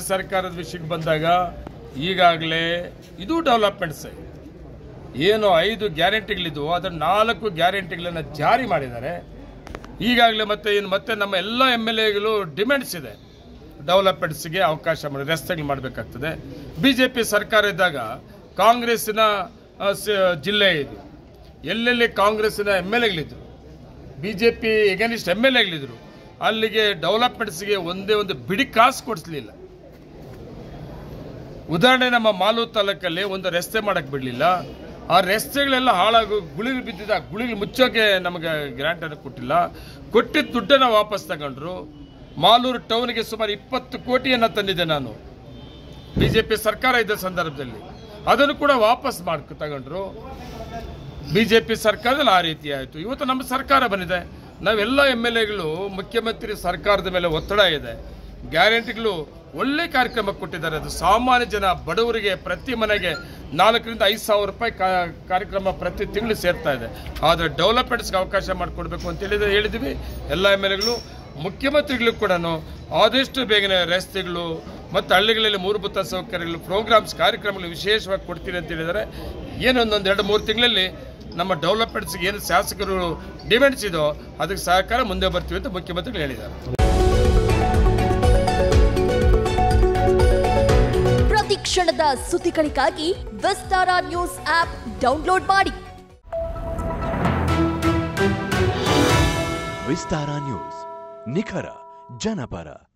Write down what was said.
ಸರ್ಕಾರದ ವಿಷಯಕ್ಕೆ ಬಂದಾಗ ಈಗಾಗಲೇ ಇದು ಡೆವಲಪ್ಮೆಂಟ್ಸ್ ಏನು ಐದು ಗ್ಯಾರಂಟಿಗಳಿದ್ವು ಅದರ ನಾಲ್ಕು ಗ್ಯಾರಂಟಿಗಳನ್ನು ಜಾರಿ ಮಾಡಿದ್ದಾರೆ ಈಗಾಗಲೇ ಮತ್ತೆ ಏನು ಮತ್ತೆ ನಮ್ಮ ಎಲ್ಲ ಎಮ್ ಎಲ್ ಎಗಳು ಡಿಮ್ಯಾಂಡ್ಸ್ ಇದೆ ಡೆವಲಪ್ಮೆಂಟ್ಸ್ಗೆ ಅವಕಾಶ ಮಾಡಿ ರಸ್ತೆಗಳು ಮಾಡಬೇಕಾಗ್ತದೆ ಬಿ ಜೆ ಪಿ ಸರ್ಕಾರ ಇದ್ದಾಗ ಕಾಂಗ್ರೆಸ್ಸಿನ ಆ, ಸ- ಜಿಲ್ಲೆ ಇದು ಎಲ್ಲೆಲ್ಲಿ ಕಾಂಗ್ರೆಸ್ಸಿನ ಎಮ್ ಎಲ್ ಎಗಳಿದ್ರು B J P against M L ಎಗಳಿದ್ರು ಅಲ್ಲಿಗೆ ಡೆವಲಪ್ಮೆಂಟ್ಸ್ಗೆ ಒಂದೇ ಒಂದು ಬಿಡಿ ಕಾಸು ಕೊಡಿಸ್ಲಿಲ್ಲ ಉದಾಹರಣೆ ನಮ್ಮ ಮಾಲೂರು ತಾಲೂಕಲ್ಲಿ ಒಂದು ರಸ್ತೆ ಮಾಡಕ್ ಬಿಡಲಿಲ್ಲ ಆ ರಸ್ತೆಗಳೆಲ್ಲ ಹಾಳಾಗು ಗುಳಿಗಳು ಬಿದ್ದಿದ್ದ ಆ ಗುಳಿಗಳು ಮುಚ್ಚೋಕೆ ನಮಗೆ ಗ್ರಾಂಟ್ ಅನ್ನು ಕೊಟ್ಟಿಲ್ಲ ಕೊಟ್ಟಿದ್ದ ದುಡ್ಡನ್ನು ವಾಪಸ್ ತಗೊಂಡ್ರು ಮಾಲೂರು ಟೌನ್ಗೆ ಸುಮಾರು ಇಪ್ಪತ್ತು ಕೋಟಿಯನ್ನು ತಂದಿದ್ದೆ ನಾನು ಬಿ ಜೆ ಪಿ ಸರ್ಕಾರ ಇದ್ದ ಸಂದರ್ಭದಲ್ಲಿ ಅದನ್ನು ಕೂಡ ವಾಪಸ್ ಮಾಡಿ ತಗೊಂಡ್ರು ಬಿ ಜೆ ಪಿ ಸರ್ಕಾರದಲ್ಲಿ ಆ ರೀತಿ ಆಯಿತು ಇವತ್ತು ನಮ್ಮ ಸರ್ಕಾರ ಬಂದಿದೆ ನಾವೆಲ್ಲ ಎಮ್ ಎಲ್ ಎಗಳು ಮುಖ್ಯಮಂತ್ರಿ ಸರ್ಕಾರದ ಮೇಲೆ ಒತ್ತಡ ಇದೆ ಗ್ಯಾರಂಟಿಗಳು ಒಳ್ಳೆ ಕಾರ್ಯಕ್ರಮ ಕೊಟ್ಟಿದ್ದಾರೆ ಅದು ಸಾಮಾನ್ಯ ಜನ ಬಡವರಿಗೆ ಪ್ರತಿ ಮನೆಗೆ ನಾಲ್ಕರಿಂದ ಐದು ಸಾವಿರ ರೂಪಾಯಿ ಕಾ- ಕಾರ್ಯಕ್ರಮ ಪ್ರತಿ ತಿಂಗಳು ಸೇರ್ತಾ ಇದೆ ಆದರೆ ಡೆವಲಪ್ಮೆಂಟ್ಸ್ಗೆ ಅವಕಾಶ ಮಾಡಿಕೊಡ್ಬೇಕು ಅಂತ ಹೇಳಿದ್ರೆ ಹೇಳಿದ್ವಿ ಎಲ್ಲ ಎಮ್ ಎಲ್ ಎಗಳು ಮುಖ್ಯಮಂತ್ರಿಗಳು ಕೂಡ ಆದಷ್ಟು ಬೇಗನೆ ರಸ್ತೆಗಳು ಮತ್ತು ಹಳ್ಳಿಗಳಲ್ಲಿ ಮೂಲಭೂತ ಸೌಕರ್ಯಗಳು ಪ್ರೋಗ್ರಾಮ್ಸ್ ಕಾರ್ಯಕ್ರಮಗಳು ವಿಶೇಷವಾಗಿ ಕೊಡ್ತೀನಿ ಅಂತ ಹೇಳಿದ್ದಾರೆ ಏನೊಂದೊಂದು ಎರಡು ಮೂರು ತಿಂಗಳಲ್ಲಿ ನಮ್ಮ ಡೆವಲಪ್ಮೆಂಟ್ಸ್ಗೆ ಏನು ಶಾಸಕರು ಡಿಮ್ಯಾಂಡ್ಸ್ ಇದೋ ಅದಕ್ಕೆ ಸಹಕಾರ ಮುಂದೆ ಬರ್ತೀವಿ ಅಂತ ಮುಖ್ಯಮಂತ್ರಿಗಳು ಹೇಳಿದ್ದಾರೆ ಪ್ರತಿ ಕ್ಷಣದ ಸುದ್ದಿಗಳಿಗಾಗಿ ವಿಸ್ತಾರ ನ್ಯೂಸ್ ಆಪ್ ಡೌನ್ಲೋಡ್ ಮಾಡಿ ವಿಸ್ತಾರ ನ್ಯೂಸ್ ನಿಖರ ಜನಪರ